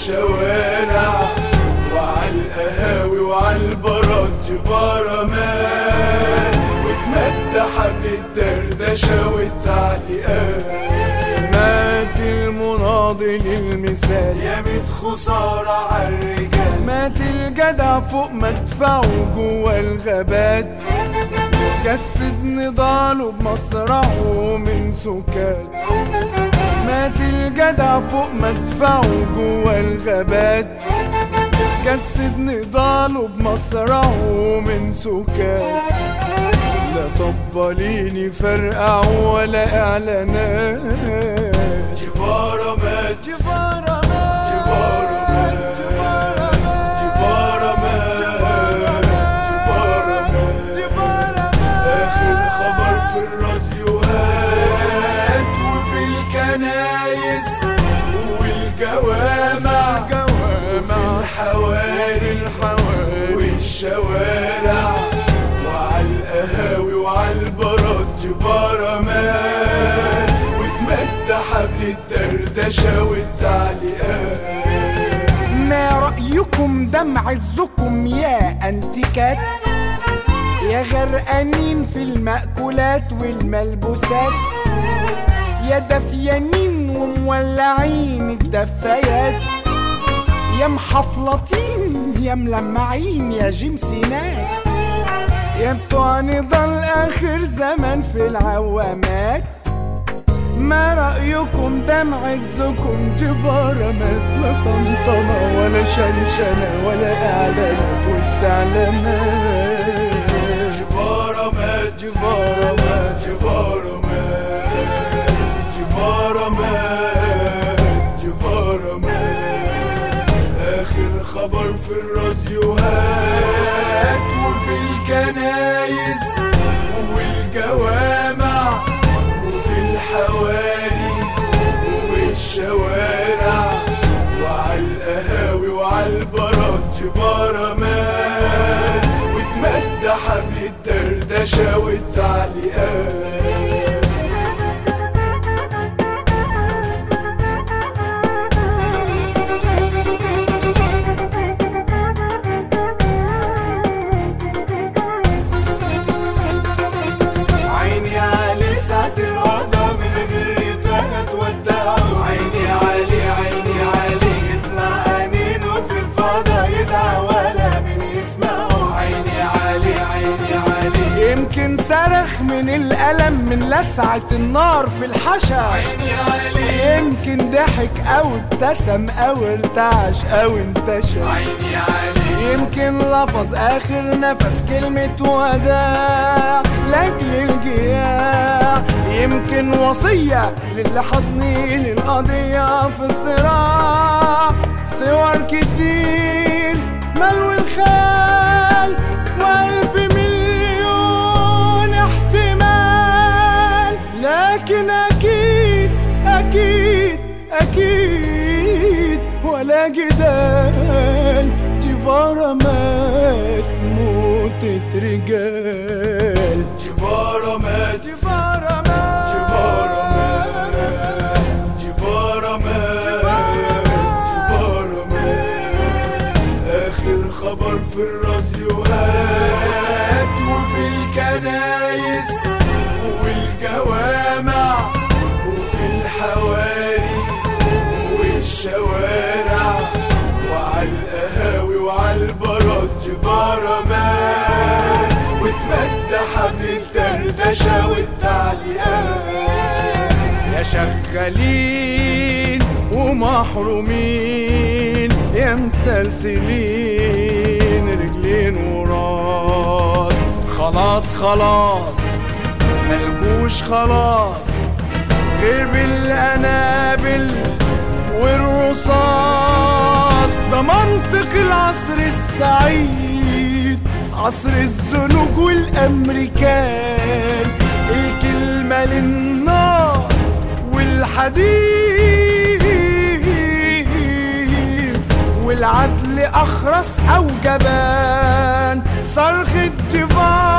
والشوارع وعلى القهاوي وعلى البراد جبارة مات واتمد حبل الدردشة والتعليقات مات المناضل المثال يا ميت خسارة عالرجال مات الجدع فوق مدفعه جوا الغابات جسد نضاله بمصرعه من سكات مات الجدع فوق مدفعه جوا الغابات جسد نضاله بمصرعه من سكات لا طباليني فرقعوا ولا اعلانات جبارة مات جفارة مات جبارة مات جفارة مات جبارة مات جبارة مات جفارة آخر خبر في الراديوهات وفي الكنايس والجوامع وفي الحواري والشوارع وعلى القهاوي وعلى البراد جبارة مات واتمد حبل الدردشة والتعليقات ما رأيكم دم عزكم يا أنتيكات يا غرقانين في المأكولات والملبوسات يا دفيانين ومولعين الدفايات يا محفلطين يا ملمعين يا جمسينات يا بتوع نضال آخر زمن في العوامات ما رأيكم دم عزكم جبارة ما لا طنطنة ولا شنشنة ولا إعلانات واستعلامات جبارة مات جبارة مات جبارة مات جبارة مات جبارة مات آخر خبر في الراديوهات وفي الكنايس والجوامع وفي الحواري والشوارع وعلى القهاوي وعلى البراد جبارة مات واتمد حبل الدردشة والتعليقات عيني علي ساعة الوضع من غير رفاقة تودعه عيني علي عيني علي يطلع أنينه في الفضا يزعق ولا من يسمعه عيني علي عيني علي يمكن صرخ من الألم من لسعة النار في الحشا عيني علي يمكن ضحك أو ابتسم أو ارتعش أو انتشر عيني علي يمكن لفظ آخر نفس كلمة وداع لأجل الجياع يمكن وصية للي حاضنين القضية في الصراع صور كتير ملو الخيال وألف مليون احتمال لكن أكيد أكيد أكيد ولا جدال جيفارا مات موتة رجال جبارة مات جيفارا مات جبارة مات جبارة مات جبارة مات آخر خبر في الراديوهات وفي الكنايس والجوامع وفي الحواري والشوارع وعلى القهاوي وعلى البراد جبارة مات واتمد حبل الدردشة والتعليقات يا شغالين ومحرومين يا مسلسلين رجلين وراس خلاص خلاص ملكوش خلاص غير بالقنابل والرصاص ده منطق العصر السعيد عصر الزنوج والامريكان الكلمة للنار والحديد والعدل اخرس او جبان صرخة جبار